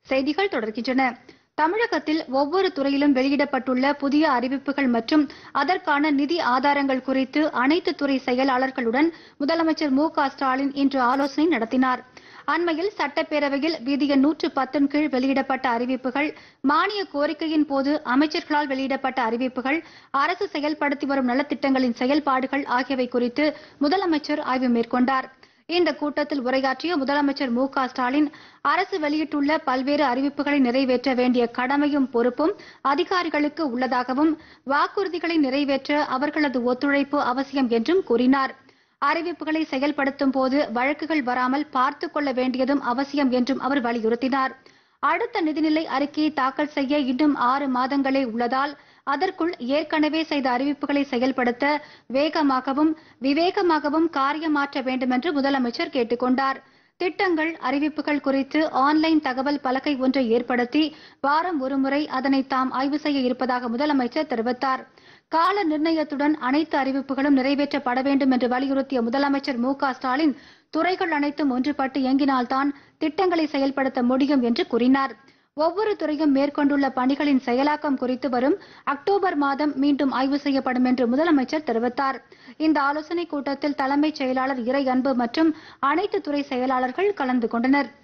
செய்திகள் தொடர்கின்றன தமிழகத்தில் ஒவ்வொரு துறையிலும் வெளியிடப்பட்டுள்ள புதிய அறிவிப்புகள் மற்றும் அதற்கான நிதி ஆதாரங்கள் குறித்து அனைத்து துறை செயலாளர்களுடன் முதலமைச்சர் மு க ஸ்டாலின் இன்று ஆலோசனை நடத்தினார் அண்மையில் சட்டப்பேரவையில் விதி எண் நூற்று பத்தின் கீழ் வெளியிடப்பட்ட அறிவிப்புகள் மானிய கோரிக்கையின் போது அமைச்சர்களால் வெளியிடப்பட்ட அறிவிப்புகள் அரசு செயல்படுத்தி வரும் நலத்திட்டங்களின் செயல்பாடுகள் ஆகியவை குறித்து முதலமைச்சர் ஆய்வு மேற்கொண்டார் இந்த கூட்டத்தில் உரையாற்றிய முதலமைச்சர் மு க ஸ்டாலின் அரசு வெளியிட்டுள்ள பல்வேறு அறிவிப்புகளை நிறைவேற்ற வேண்டிய கடமையும் பொறுப்பும் அதிகாரிகளுக்கு உள்ளதாகவும் வாக்குறுதிகளை நிறைவேற்ற அவர்களது ஒத்துழைப்பு அவசியம் என்றும் கூறினார் அறிவிப்புகளை செயல்படுத்தும் போது வழக்குகள் வராமல் பார்த்துக் கொள்ள வேண்டியதும் அவசியம் என்றும் அவர் வலியுறுத்தினார் அடுத்த நிதிநிலை அறிக்கையை தாக்கல் செய்ய இன்னும் ஆறு மாதங்களே உள்ளதால் அதற்குள் ஏற்கனவே செய்த அறிவிப்புகளை செயல்படுத்த வேகமாகவும் விவேகமாகவும் காரியமாற்ற வேண்டுமென்று முதலமைச்சர் கேட்டுக்கொண்டார் திட்டங்கள் அறிவிப்புகள் குறித்து ஆன்லைன் தகவல் பலகை ஒன்றை ஏற்படுத்தி வாரம் ஒருமுறை அதனை தாம் ஆய்வு செய்ய இருப்பதாக முதலமைச்சர் தெரிவித்தார் கால நிர்ணயத்துடன் அனைத்து அறிவிப்புகளும் நிறைவேற்றப்பட வேண்டும் என்று வலியுறுத்திய முதலமைச்சர் மு க ஸ்டாலின் துறைகள் அனைத்தும் ஒன்றுபட்டு இயங்கினால்தான் திட்டங்களை செயல்படுத்த முடியும் என்று கூறினார் ஒவ்வொரு துறையும் மேற்கொண்டுள்ள பணிகளின் செயலாக்கம் குறித்து வரும் அக்டோபர் மாதம் மீண்டும் ஆய்வு செய்யப்படும் என்று முதலமைச்சர் தெரிவித்தார் இந்த ஆலோசனைக் கூட்டத்தில் தலைமைச் செயலாளர் இறை அன்பு மற்றும் அனைத்து துறை செயலாளர்கள் கலந்து கொண்டனர்